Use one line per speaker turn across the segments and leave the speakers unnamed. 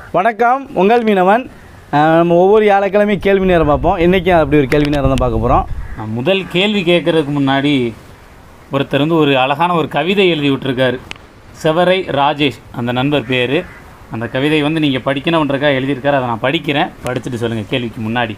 வணக்கம் உங்கள் மீனவன் அஹ் நம்ம ஒவ்வொரு வியாழக்கிழமையும் கேள்வி நேரம் பார்ப்போம் இன்றைக்கும் அப்படி ஒரு கேள்வி நேரம் தான் பார்க்க போகிறோம்
நான் முதல் கேள்வி கேட்கறதுக்கு முன்னாடி ஒருத்தர் வந்து ஒரு அழகான ஒரு கவிதை எழுதி விட்டுருக்காரு செவரை ராஜேஷ் அந்த நண்பர் பேர் அந்த கவிதை வந்து நீங்கள் படிக்கணுன்றக்காக எழுதியிருக்காரு அதை நான் படிக்கிறேன் படிச்சுட்டு சொல்லுங்கள் கேள்விக்கு முன்னாடி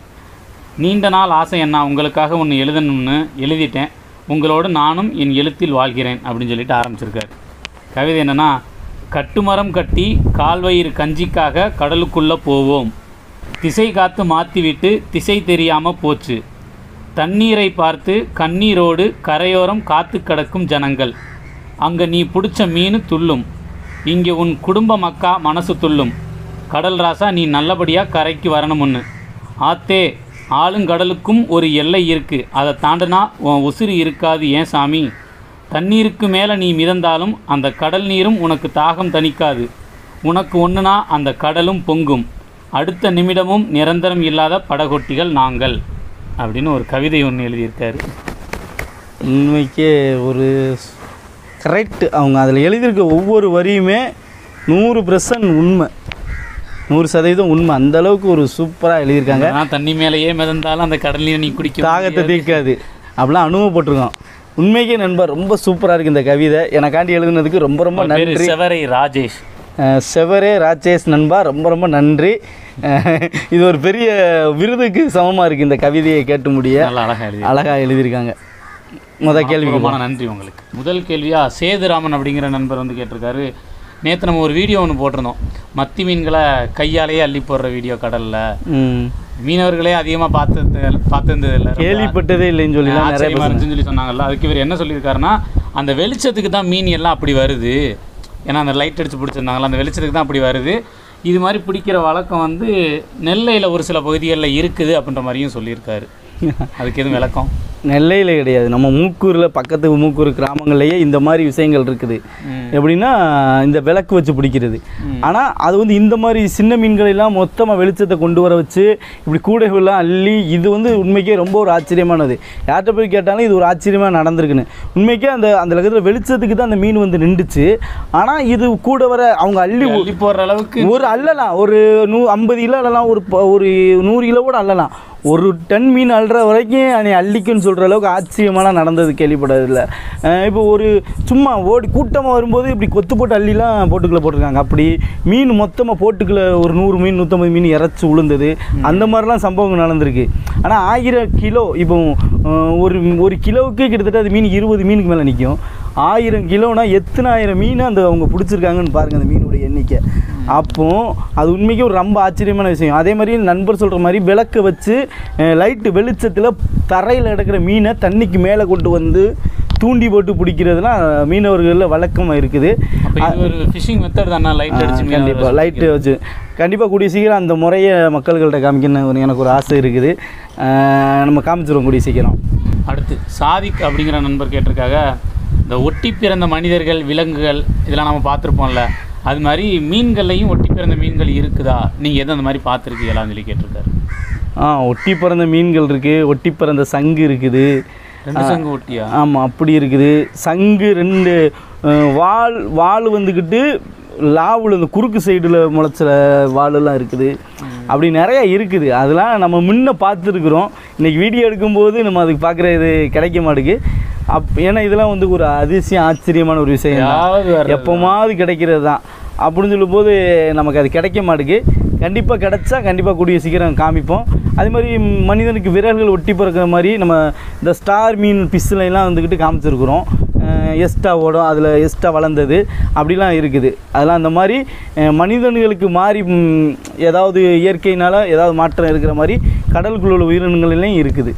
நீண்ட நாள் ஆசை என்ன உங்களுக்காக ஒன்று எழுதணும்னு எழுதிட்டேன் உங்களோடு நானும் என் எழுத்தில் வாழ்கிறேன் அப்படின்னு சொல்லிட்டு ஆரம்பிச்சிருக்காரு கவிதை என்னென்னா கட்டுமரம் கட்டி கால்வயிறு கஞ்சிக்காக கடலுக்குள்ளே போவோம் திசை காத்து மாற்றிவிட்டு திசை தெரியாமல் போச்சு தண்ணீரை பார்த்து கண்ணீரோடு கரையோரம் காத்து கிடக்கும் ஜனங்கள் அங்கே நீ பிடிச்ச மீன் துள்ளும் இங்கே உன் குடும்ப மக்கா மனசு துள்ளும் கடல் ராசா நீ நல்லபடியாக கரைக்கு வரணும்னு ஆத்தே ஆளுங்கடலுக்கும் ஒரு எல்லை இருக்குது அதை தாண்டினா உன் உசிறு இருக்காது ஏன் சாமி தண்ணீருக்கு மேலே நீ மிதந்தாலும் அந்த கடல் நீரும் உனக்கு தாகம் தணிக்காது உனக்கு ஒன்றுனா அந்த கடலும் பொங்கும் அடுத்த நிமிடமும் நிரந்தரம் இல்லாத படகொட்டிகள் நாங்கள் அப்படின்னு ஒரு கவிதை ஒன்று எழுதியிருக்காரு
உண்மைக்கே ஒரு கரெக்ட் அவங்க அதில் எழுதியிருக்க ஒவ்வொரு வரியுமே நூறு பர்சன்ட் உண்மை நூறு சதவீதம் உண்மை அந்த அளவுக்கு ஒரு சூப்பராக எழுதியிருக்காங்க
ஆனால் தண்ணி மேலேயே மிதந்தாலும் அந்த கடல் நீரை நீ குடிக்க
தாகத்தை தீர்க்காது அப்படிலாம் அனுபவப்பட்டிருக்கோம் உண்மைக்கே நண்பர் ரொம்ப சூப்பராக இருக்குது இந்த கவிதை எனக்காண்டி எழுதுனதுக்கு ரொம்ப ரொம்ப
அவர் பேரு
நன்றி
செவரை ராஜேஷ்
அஹ் செவரே ராஜேஷ் நண்பா ரொம்ப ரொம்ப நன்றி அஹ் இது ஒரு பெரிய விருதுக்கு சமமாக இருக்குது இந்த கவிதையை கேட்டு முடிய
நல்லா அழகாக எழுதி
அழகாக எழுதியிருக்காங்க முத கேள்வி
ரொம்ப நன்றி உங்களுக்கு முதல் கேள்வியா சேதுராமன் அப்படிங்கிற நண்பர் வந்து கேட்டிருக்காரு நேற்று நம்ம ஒரு வீடியோ ஒன்று போட்டிருந்தோம் மத்தி மீன்களை கையாலேயே அள்ளி போடுற வீடியோ கடலில்
ம்
மீனவர்களே அதிகமாக பார்த்து பார்த்துருந்தது இல்லை
கேள்விப்பட்டதே இல்லைன்னு சொல்லலாம் நிறைய
ஆச்சரியமா இருந்துச்சுன்னு சொல்லி சொன்னாங்கல்ல அதுக்கு இவர் என்ன சொல்லியிருக்காருன்னா அந்த வெளிச்சத்துக்கு தான் மீன் எல்லாம் அப்படி வருது ஏன்னா அந்த லைட் அடிச்சு பிடிச்சிருந்தாங்கல்ல அந்த வெளிச்சத்துக்கு தான் அப்படி வருது இது மாதிரி பிடிக்கிற வழக்கம் வந்து நெல்லையில் ஒரு சில பகுதிகளில் இருக்குது அப்படின்ற மாதிரியும் சொல்லியிருக்காரு அதுக்கு எதுவும் விளக்கம்
நெல்லையில் கிடையாது நம்ம மூக்கூரில் பக்கத்து மூக்கூர் கிராமங்கள்லேயே இந்த மாதிரி விஷயங்கள் இருக்குது
ம்.
எப்படின்னா இந்த விளக்கு வச்சு பிடிக்கிறது ஆனால் அது வந்து இந்த மாதிரி சின்ன மீன்களை எல்லாம் மொத்தமாக வெளிச்சத்தை கொண்டு வர வச்சு இப்படி கூடைகள்லாம் அள்ளி இது வந்து உண்மைக்கே ரொம்ப ஒரு ஆச்சரியமானது யார்கிட்ட போய் கேட்டாலும் இது ஒரு ஆச்சரியமாக நடந்திருக்குன்னு உண்மைக்கே அந்த அந்த இருக்கிற வெளிச்சத்துக்கு தான் அந்த மீன் வந்து நின்றுச்சு ஆனால் இது கூட வர அவங்க அள்ளி
அள்ளி போடுற அளவுக்கு
ஒரு அள்ளலாம் ஒரு நூ ஐம்பது கிலோ அள்ளலாம் ஒரு ப- ஒரு நூறு கிலோ கூட அள்ளலாம் ஒரு டன் மீன் அள்ளுற வரைக்கும் நீ அள்ளிக்குன்னு சொல்கிற அளவுக்கு ஆச்சரியமாலாம் நடந்தது கேள்விப்பட்டதில்ல அஹ் இப்போ ஒரு சும்மா ஓடி கூட்டமாக வரும்போது இப்படி கொத்து போட்டு அள்ளிலாம் போட்டுக்குள்ளே போட்டிருக்காங்க அப்படி மீன் மொத்தமாக போட்டுக்குள்ளே ஒரு நூறு மீன் நூற்றம்பது மீன் இறச்சி விழுந்தது அந்த மாதிரிலாம் சம்பவங்கள் நடந்திருக்கு ஆனால் ஆயிரம் கிலோ இப்போ அஹ், ஒரு ஒரு கிலோவுக்கு கிட்டத்தட்ட அது மீன் இருபது மீனுக்கு மேலே நிற்கும் ஆயிரம் கிலோனா எத்தனை ஆயிரம் மீன் அந்த அவங்க பிடிச்சிருக்காங்கன்னு பாருங்கள் அந்த மீனுடைய எண்ணிக்கை அப்போ அது உண்மைக்கு ஒரு ரொம்ப ஆச்சரியமான விஷயம் அதே மாதிரி நண்பர் சொல்கிற மாதிரி விளக்க வச்சு லைட்டு வெளிச்சத்தில் தரையில் கிடக்கிற மீனை தண்ணிக்கு மேலே கொண்டு வந்து தூண்டி போட்டு பிடிக்கிறதுலாம் மீனவர்களில் வழக்கமாக இருக்குது
அப்போ இது ஒரு ஃபிஷிங் மெத்தட் தானே லைட் அடிச்சு மீன்
கண்டிப்பாக லைட்டு வச்சு கண்டிப்பாக கூடிய சீக்கிரம் அந்த முறையை மக்கள்கள்ட்ட காமிக்கணும் ஒரு எனக்கு ஒரு ஆசை இருக்குது அஹ் நம்ம காமிச்சிருவோம் கூடிய சீக்கிரம்
அடுத்து சாதிக் அப்படிங்கிற நண்பர் கேட்டிருக்காங்க இந்த ஒட்டி பிறந்த மனிதர்கள் விலங்குகள் இதெல்லாம் நம்ம பார்த்துருப்போம்ல அது மாதிரி மீன்கள்லையும் ஒட்டி பிறந்த மீன்கள் இருக்குதா நீங்கள் எதுவும் அந்த மாதிரி பார்த்துருக்கீங்களான்னு சொல்லி கேட்டிருக்காரு
ஆ ஒட்டி பிறந்த மீன்கள் இருக்குது ஒட்டி பிறந்த சங்கு இருக்குது
ரெண்டு சங்கு ஒட்டியா
ஆமாம் அப்படி இருக்குது சங்கு ரெண்டு அஹ், வால் வால் வந்துக்கிட்டு லாவில் இந்த குறுக்கு சைடில் முளைச்ச வாலெல்லாம் இருக்குது அப்படி நிறையா இருக்குது அதெல்லாம் நம்ம முன்ன பார்த்துருக்குறோம் இன்றைக்கி வீடியோ எடுக்கும்போது நம்ம அதுக்கு பார்க்குற இது கிடைக்க மாட்டேங்குது அப் ஏன்னா இதெல்லாம் வந்து ஒரு அதிசயம் ஆச்சரியமான ஒரு விஷயம் தான்.
யாவது வர்றது
எப்போமாவது கிடைக்கிறது தான் அப்படின்னு சொல்லும்போது நமக்கு அது கிடைக்க மாட்டேங்குது கண்டிப்பாக கிடைச்சா கண்டிப்பாக கூடிய சீக்கிரம் காமிப்போம் அதே மாதிரி மனிதனுக்கு விரல்கள் ஒட்டி பிறக்கிற மாதிரி நம்ம இந்த ஸ்டார் மீன் பிஸ்ல எல்லாம் வந்துக்கிட்டு காமிச்சிருக்கிறோம் எஸ்டா ஓடும் அதில் எஸ்டா வளர்ந்தது அப்படிலாம் இருக்குது அதெல்லாம் அந்த மாதிரி அஹ், மனிதன்களுக்கு மாறி ம், ஏதாவது இயற்கையினால் ஏதாவது மாற்றம் இருக்கிற மாதிரி கடலுக்குள்ள உள்ள உயிரினங்கள்லையும் இருக்குது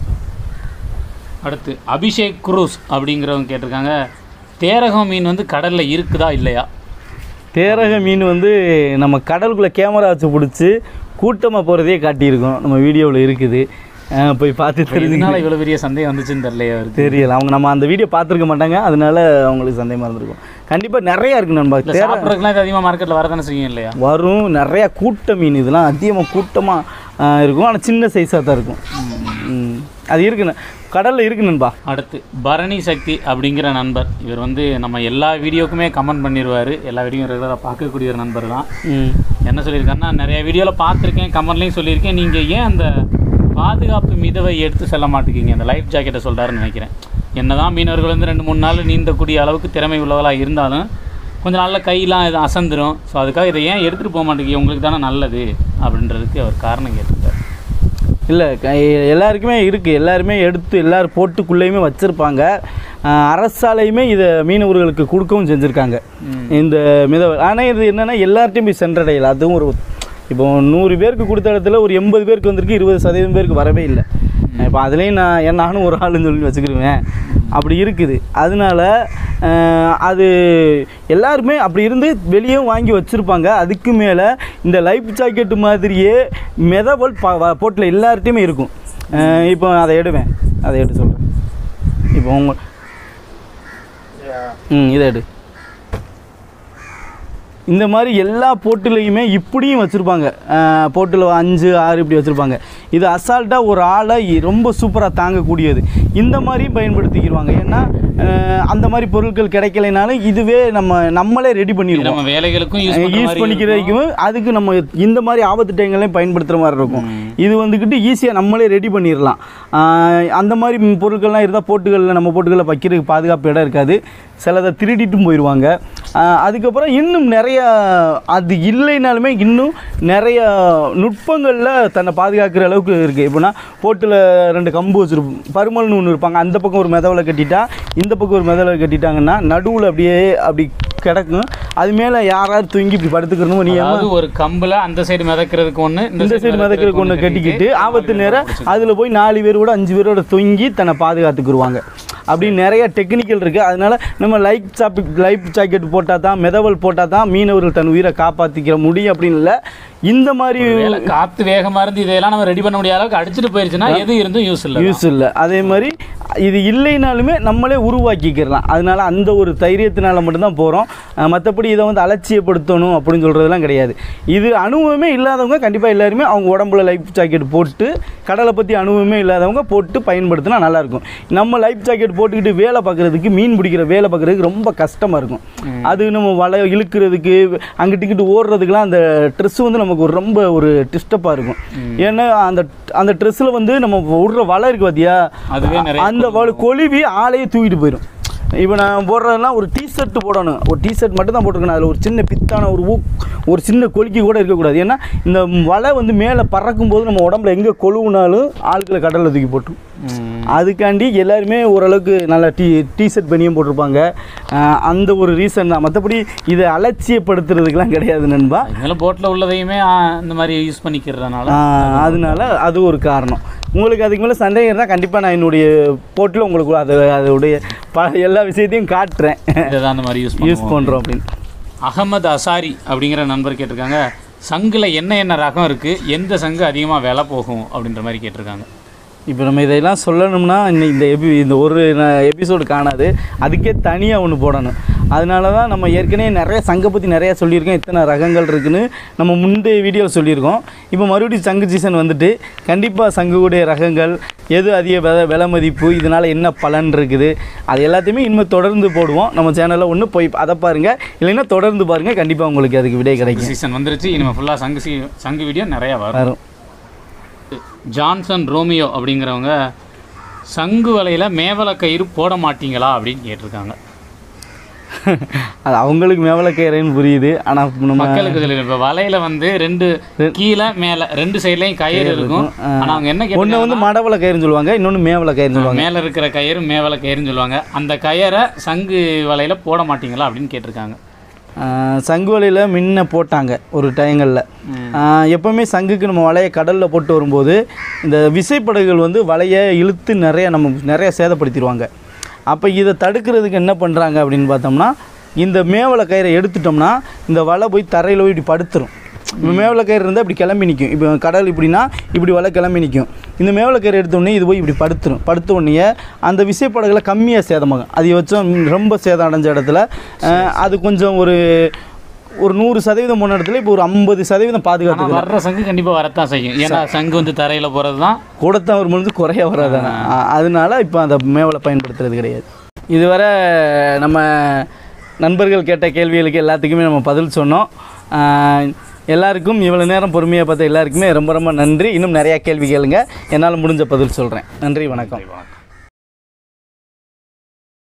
அடுத்து அபிஷேக் குரூஸ் அப்படிங்கிறவங்க கேட்டிருக்காங்க தேரகம் மீன் வந்து கடலில் இருக்குதா இல்லையா
தேரக மீன் வந்து நம்ம கடலுக்குள்ளே கேமரா வச்சு பிடிச்சி கூட்டமாக போகிறதே காட்டியிருக்கோம் நம்ம வீடியோவில் இருக்குது அஹ் போய் பார்த்து தெரிஞ்சு
இதனால இவ்வளோ பெரிய சந்தேகம் வந்துச்சுன்னு தெரியலையா அவருக்கு
தெரியல அவங்க நம்ம அந்த வீடியோ பார்த்துருக்க மாட்டாங்க அதனால அவங்களுக்கு சந்தேகமாக இருந்திருக்கும் கண்டிப்பாக நிறையா இருக்கு நண்பா
இல்லை
தேர
சாப்பிட்றதுக்குலாம் இது அதிகமாக மார்க்கெட்டில் வரதானே செய்யும் இல்லையா
வரும் நிறையா கூட்ட மீன் இதெல்லாம் அதிகமாக கூட்டமாக இருக்கும் ஆனால் சின்ன சைஸாக தான் இருக்கும் ம். அது இருக்குண்ணே கடலில் இருக்கு நண்பா
அடுத்து பரணி சக்தி அப்படிங்கிற நண்பர் இவர் வந்து நம்ம எல்லா வீடியோக்குமே கமெண்ட் பண்ணிடுவார் எல்லா வீடியோ ரெகுலராக பார்க்கக்கூடிய ஒரு நண்பர் தான்
ம்
என்ன சொல்லியிருக்காருன்னா நிறைய வீடியோவில் பார்த்துருக்கேன் கமெண்ட்லேயும் சொல்லியிருக்கேன் நீங்கள் ஏன் அந்த பாதுகாப்பு மிதவை எடுத்து செல்ல மாட்டேங்கிங்க அந்த லைஃப் ஜாக்கெட்டை சொல்கிறாருன்னு நினைக்கிறேன் என்னதான் மீனவர்கள் வந்து ரெண்டு மூணு நாள் நீந்தக்கூடிய அளவுக்கு திறமை உள்ளவர்களாக இருந்தாலும் கொஞ்ச நாளில் கையெல்லாம் இது அசந்துரும் ஸோ அதுக்காக இதை ஏன் எடுத்துகிட்டு போக மாட்டேங்க உங்களுக்கு தானே நல்லது அப்படின்றதுக்கு அவர் காரணம் கேட்டிருக்காரு
இல்லை எல்லாருக்குமே இருக்குது எல்லாருமே எடுத்து எல்லாரும் போட்டுக்குள்ளேயுமே வச்சுருப்பாங்க அரசாலையுமே இதை மீனவர்களுக்கு கொடுக்கவும் செஞ்சுருக்காங்க இந்த மித ஆனால் இது என்னென்னா எல்லார்ட்டையும் போய் சென்றடையல அதுவும் ஒரு இப்போ நூறு பேருக்கு கொடுத்த இடத்துல ஒரு எண்பது பேருக்கு வந்திருக்கு இருபது சதவீதம் பேருக்கு வரவே இல்லை இப்போ அதுலேயும் நான் என் நானும் ஒரு ஆளுன்னு சொல்லி வச்சுக்கிருவேன் அப்படி இருக்குது அதனால அஹ், அது எல்லாருமே அப்படி இருந்து வெளியும் வாங்கி வச்சுருப்பாங்க அதுக்கு மேலே இந்த லைஃப் ஜாக்கெட் மாதிரியே மெதவல் ப வ- போட்டில் எல்லார்ட்டையுமே இருக்கும் அஹ், இப்போ அதை எடுவேன் அதை எடுத்து சொல்கிறேன் இப்போ உங்க ம் இதை எடு இந்த மாதிரி எல்லா போட்டுலையுமே இப்படியும் வச்சுருப்பாங்க போட்டில் அஞ்சு ஆறு இப்படி வச்சுருப்பாங்க இது அசால்ட்டாக ஒரு ஆளை இ- ரொம்ப சூப்பராக தாங்கக்கூடியது இந்த மாதிரியும் பயன்படுத்திக்கிடுவாங்க ஏன்னா அஹ், அந்த மாதிரி பொருட்கள் கிடைக்கலைனாலும் இதுவே நம்ம நம்மளே ரெடி
இது
பண்ணிடுவோம்
நம்ம வேலைகளுக்கும் யூஸ்
யூஸ் பண்ணிக்கிறதுக்கும் அதுக்கு நம்ம இந்த மாதிரி ஆபத்து டைங்களையும் பயன்படுத்துகிற மாதிரி இருக்கும் இது வந்துக்கிட்டு ஈஸியாக நம்மளே ரெடி பண்ணிடலாம் ஆஹ் அந்த மாதிரி ம் பொருட்கள்லாம் இருந்தால் போட்டுகளில் நம்ம போட்டுகளில் வைக்கிறதுக்கு பாதுகாப்பு இடம் இருக்காது சிலதை திருடிட்டும் போயிடுவாங்க ஆஹ் அதுக்கப்புறம் இன்னும் நிறைய அது இல்லைனாலுமே இன்னும் நிறைய நுட்பங்களில் தன்னை பாதுகாக்கிற அளவுக்கு இருக்குது இப்போனா போட்டில் ரெண்டு கம்பு வச்சுருப்போம் பருமல்னு ஒன்று இருப்பாங்க அந்த பக்கம் ஒரு மெதவில் கட்டிட்டா இந்த பக்கம் ஒரு மெதவில் கட்டிட்டாங்கன்னா நடுவில் அப்படியே அப்படி கிடக்கும் அது மேலே யாராவது தூங்கி இப்படி படுத்துக்கணும் நீ
அதாவது ஒரு கம்புல அந்த சைடு மிதக்கிறதுக்கு ஒன்று
இந்த சைடு மிதக்கிறதுக்கு ஒன்று கட்டிக்கிட்டு ஆபத்து நேரம் அதில் போய் நாலு பேரோட அஞ்சு பேரோட தொங்கி தன்னை பாதுகாத்துக்குருவாங்க அப்படி நிறைய டெக்னிக்கல் இருக்குது அதனால நம்ம லைஃப் சாப்பிட் லைஃப் ஜாக்கெட் போட்டால் தான் மிதவல் போட்டால் தான் மீனவர்கள் தன் உயிரை காப்பாற்றிக்கிற முடியும் அப்படின்னு இல்லை இந்த மாதிரி
வேலை காத்து வேகமா இருந்து இதெல்லாம் நம்ம ரெடி பண்ண முடியாத அளவுக்கு அடிச்சிட்டு போயிருச்சுன்னா எது இருந்தும் யூஸ் இல்லை
யூஸ் இல்லை அதே மாதிரி இது இல்லைனாலுமே நம்மளே உருவாக்கிக்கிறலாம் அதனால அந்த ஒரு தைரியத்தினால மட்டும்தான் போகிறோம் மற்றபடி இதை வந்து அலட்சியப்படுத்தணும் அப்படின்னு சொல்கிறதுலாம் கிடையாது இது அனுபவமே இல்லாதவங்க கண்டிப்பாக எல்லாருமே அவங்க உடம்புல லைஃப் ஜாக்கெட் போட்டு கடலை பற்றி அனுபவமே இல்லாதவங்க போட்டு பயன்படுத்தினா நல்லாயிருக்கும் நம்ம லைஃப் ஜாக்கெட் போட்டுக்கிட்டு வேலை பார்க்குறதுக்கு மீன் பிடிக்கிற வேலை பார்க்குறதுக்கு ரொம்ப கஷ்டமாக இருக்கும் அது நம்ம வலை இழுக்கிறதுக்கு அங்கிட்டு இங்கிட்டு ஓடுறதுக்குலாம் அந்த ட்ரெஸ் வந்து நமக்கு ஒரு ரொம்ப ஒரு டிஸ்டர்பாக இருக்கும் ஏன்னா அந்த அந்த ட்ரெஸ்ஸில் வந்து நம்ம விடுற வலை இருக்கு பார்த்தியா
அதுவே நிறைய
அந்த வலு கொழுவி ஆளையே தூக்கிட்டு போயிடும் இப்போ நான் போடுறதெல்லாம் ஒரு டிஷர்ட் போடணும் ஒரு டிஷர்ட் மட்டும் தான் போட்டிருக்கணும் அதில் ஒரு சின்ன பித்தான ஒரு ஊ ஒரு சின்ன கொலுக்கி கூட இருக்கக்கூடாது ஏன்னா இந்த வலை வந்து மேலே பறக்கும் போது நம்ம உடம்புல எங்கே கொழுவுனாலும் ஆட்களை கடலில் தூக்கி போட்டு அதுக்காண்டி எல்லாருமே ஓரளவுக்கு நல்லா டீ டிஷர்ட் பனியும் போட்டிருப்பாங்க ஆஹ் அந்த ஒரு ரீசன் தான் மற்றபடி இதை அலட்சியப்படுத்துறதுக்கெலாம் கிடையாது நண்பா
இதெல்லாம் போட்டில் உள்ளதையுமே ஆ, இந்த மாதிரி யூஸ் பண்ணிக்கிறதுனால
ஆஹ் அதனால அது ஒரு காரணம் உங்களுக்கு அதுக்கு மேலே சந்தேகம் இருந்தால் கண்டிப்பாக நான் என்னுடைய போட்டில் உங்களுக்கு அது அதோடைய ப எல்லா விஷயத்தையும் காட்டுறேன்
இதை தான் அந்த மாதிரி யூஸ்
யூஸ்
பண்ணுவோம்
பண்ணுறோம் அப்படின்னு
அகமது அசாரி அப்படிங்கிற நண்பர் கேட்டிருக்காங்க சங்கில் என்ன என்ன ரகம் இருக்குது எந்த சங்கு அதிகமாக விலை போகும் அப்படின்ற மாதிரி கேட்டிருக்காங்க
இப்போ நம்ம இதெல்லாம் சொல்லணும்னா இன்னைக்கு இந்த எபி இந்த ஒரு எபிசோடு காணாது அதுக்கே தனியாக ஒன்று போடணும் அதனால தான் நம்ம ஏற்கனவே நிறைய சங்கை பற்றி நிறையா சொல்லியிருக்கோம் இத்தனை ரகங்கள் இருக்குன்னு நம்ம முந்தைய வீடியோவில் சொல்லியிருக்கோம் இப்போ மறுபடியும் சங்கு சீசன் வந்துட்டு கண்டிப்பாக சங்குடைய ரகங்கள் எது அதிக விலை விலை மதிப்பு இதனால் என்ன பலன் இருக்குது அது எல்லாத்தையுமே இனிமேல் தொடர்ந்து போடுவோம் நம்ம சேனலில் ஒன்று போய் அதை பாருங்கள் இல்லைன்னா தொடர்ந்து பாருங்கள் கண்டிப்பாக உங்களுக்கு அதுக்கு விடை கிடைக்கும்
சீசன் வந்துருச்சு இனிமேல் ஃபுல்லாக சங்கு சீ சங்கு வீடியோ நிறையா வரும்
வரும்
ஜான்சன் ரோமியோ அப்படிங்கிறவங்க சங்கு வலையில் மேவல கயிறு போட மாட்டீங்களா அப்படின்னு கேட்டிருக்காங்க
அது அவங்களுக்கு மேவலக்கயிறேன்னு புரியுது ஆனால் நம்ம
மக்களுக்கு இதில் இப்போ வலையில வந்து ரெண்டு கீழே மேலே ரெண்டு சைட்லையும் கயிறு இருக்கும் ஆனால் அவங்க என்ன
ஒன்று
கேட்டாங்க
வந்து மடவள கயிறுன்னு சொல்லுவாங்க இன்னொன்று மேவல கயிறுன்னு சொல்லுவாங்க
மேலே இருக்கிற கயிறு மேவல கயிறுன்னு சொல்லுவாங்க அந்த கயிறை சங்கு வலையில போட மாட்டீங்களா அப்படின்னு கேட்டிருக்காங்க
ஆஹ் சங்கு வலையில் முன்ன போட்டாங்க ஒரு டைங்களில் எப்போவுமே சங்குக்கு நம்ம வலையை கடலில் போட்டு வரும்போது இந்த விசைப்படகுகள் வந்து வலையை இழுத்து நிறைய நம்ம நிறைய சேதப்படுத்திடுவாங்க அப்போ இதை தடுக்கிறதுக்கு என்ன பண்ணுறாங்க அப்படின்னு பார்த்தோம்னா இந்த மேவலை கயிறை எடுத்துட்டோம்னா இந்த வலை போய் தரையில் போய் இப்படி படுத்துரும் இப்போ மேவலை கயிறு இருந்தால் இப்படி கிளம்பி நிற்கும் இப்போ கடல் இப்படின்னா இப்படி வலை கிளம்பி நிற்கும் இந்த மேவலை கயிறு எடுத்த உடனே இது போய் இப்படி படுத்துரும் படுத்த உடனே அந்த விசைப்படகுல கம்மியாக சேதமாகும் அதிகபட்சம் ரொம்ப சேதம் அடைஞ்ச இடத்துல அஹ், அது கொஞ்சம் ஒரு ஒரு நூறு சதவீதம் போன இடத்துல இப்போ ஒரு ஐம்பது சதவீதம் பாதுகாத்து
ஆனால் வர்ற சங்கு கண்டிப்பாக வரத்தான் செய்யும் ஏன்னா சங்கு வந்து தரையில் போகிறது தான்
கூடத்தான் ஒரு மருந்து குறைய வராதானே அதனால இப்போ அந்த மேவலை பயன்படுத்துறது கிடையாது இதுவரை நம்ம நண்பர்கள் கேட்ட கேள்விகளுக்கு எல்லாத்துக்குமே நம்ம பதில் சொன்னோம் ஆஹ் எல்லாருக்கும் இவ்வளோ நேரம் பொறுமையாக பார்த்த எல்லாருக்குமே ரொம்ப ரொம்ப நன்றி இன்னும் நிறையா கேள்வி கேளுங்க என்னால் முடிஞ்ச பதில் சொல்கிறேன் நன்றி வணக்கம்
வணக்கம்